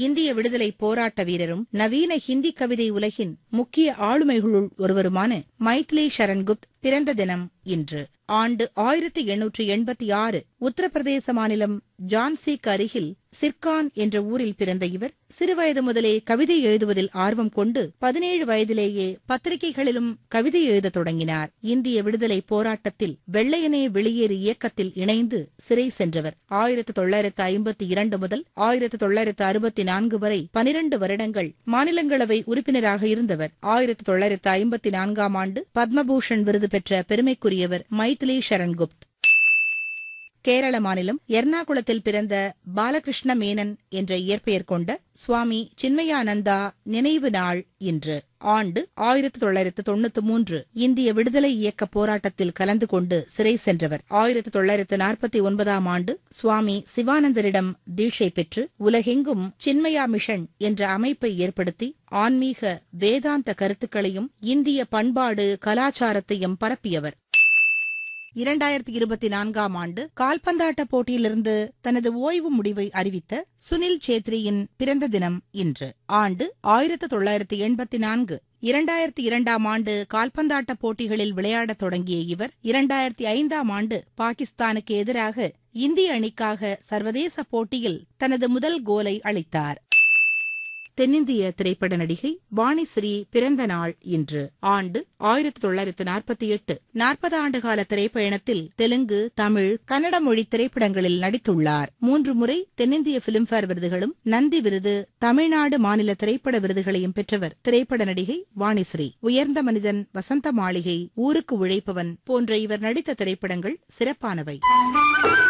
இந்திய விடுதலை போராட்ட வீரரும் நவீன ஹிந்தி கவிதை உலகின் முக்கிய ஆளுமைகளுள் ஒருவருமான மைத்லி சரண்குப்த் பிறந்த தினம் இன்று ஆண்டு ஆயிரத்தி எண்ணூற்றி எண்பத்தி ஆறு உத்தரப்பிரதேச மாநிலம் ஜான்சிக்கு அருகில் சிர்கான் என்ற ஊரில் பிறந்த இவர் சிறுவயது முதலே கவிதை எழுதுவதில் ஆர்வம் கொண்டு பதினேழு வயதிலேயே பத்திரிகைகளிலும் கவிதை எழுதத் தொடங்கினார் இந்திய விடுதலை போராட்டத்தில் வெள்ளையனே வெளியேறு இயக்கத்தில் இணைந்து சிறை சென்றவர் ஆயிரத்து தொள்ளாயிரத்து ஐம்பத்தி இரண்டு முதல் ஆயிரத்து தொள்ளாயிரத்து அறுபத்தி நான்கு வரை பனிரண்டு வருடங்கள் மாநிலங்களவை உறுப்பினராக இருந்தவர் ஆயிரத்து தொள்ளாயிரத்து ஐம்பத்தி நான்காம் ஆண்டு பத்மபூஷன் விருது பெற்ற பெருமைக்குரியவர் மைதிலி சரண்குப்த் கேரள மாநிலம் எர்ணாகுளத்தில் பிறந்த பாலகிருஷ்ண மேனன் என்ற இயற்பெயர் கொண்ட சுவாமி சின்மயானந்தா நினைவு நாள் இன்று ஆண்டு ஆயிரத்தி தொள்ளாயிரத்து தொண்ணூத்தி மூன்று இந்திய விடுதலை இயக்க போராட்டத்தில் கலந்து கொண்டு சிறை சென்றவர் ஆயிரத்தி தொள்ளாயிரத்து நாற்பத்தி ஒன்பதாம் ஆண்டு சுவாமி சிவானந்தரிடம் தீட்சை பெற்று உலகெங்கும் சின்மயா மிஷன் என்ற அமைப்பை ஏற்படுத்தி ஆன்மீக வேதாந்த கருத்துக்களையும் இந்திய பண்பாடு கலாச்சாரத்தையும் பரப்பியவர் இரண்டாயிரத்தி இருபத்தி நான்காம் ஆண்டு கால்பந்தாட்ட போட்டியிலிருந்து தனது ஓய்வு முடிவை அறிவித்த சுனில் சேத்ரியின் பிறந்த தினம் இன்று ஆண்டு ஆயிரத்து தொள்ளாயிரத்தி எண்பத்தி நான்கு இரண்டாயிரத்தி இரண்டாம் ஆண்டு கால்பந்தாட்ட போட்டிகளில் விளையாடத் தொடங்கிய இவர் இரண்டாயிரத்தி ஐந்தாம் ஆண்டு பாகிஸ்தானுக்கு எதிராக இந்திய அணிக்காக சர்வதேச போட்டியில் தனது முதல் கோலை அளித்தார் தென்னிந்திய திரைப்பட நடிகை வாணிஸ்ரீ பிறந்த நாள் இன்று ஆண்டு ஆயிரத்தி தொள்ளாயிரத்து நாற்பத்தி எட்டு நாற்பது ஆண்டுகால திரைப்பயணத்தில் தெலுங்கு தமிழ் கன்னட மொழி திரைப்படங்களில் நடித்துள்ளார் மூன்று முறை தென்னிந்திய பிலிம்பேர் விருதுகளும் நந்தி விருது தமிழ்நாடு மாநில திரைப்பட விருதுகளையும் பெற்றவர் திரைப்பட நடிகை வாணிஸ்ரீ உயர்ந்த மனிதன் வசந்த மாளிகை ஊருக்கு உழைப்பவன் போன்ற இவர் நடித்த திரைப்படங்கள் சிறப்பானவை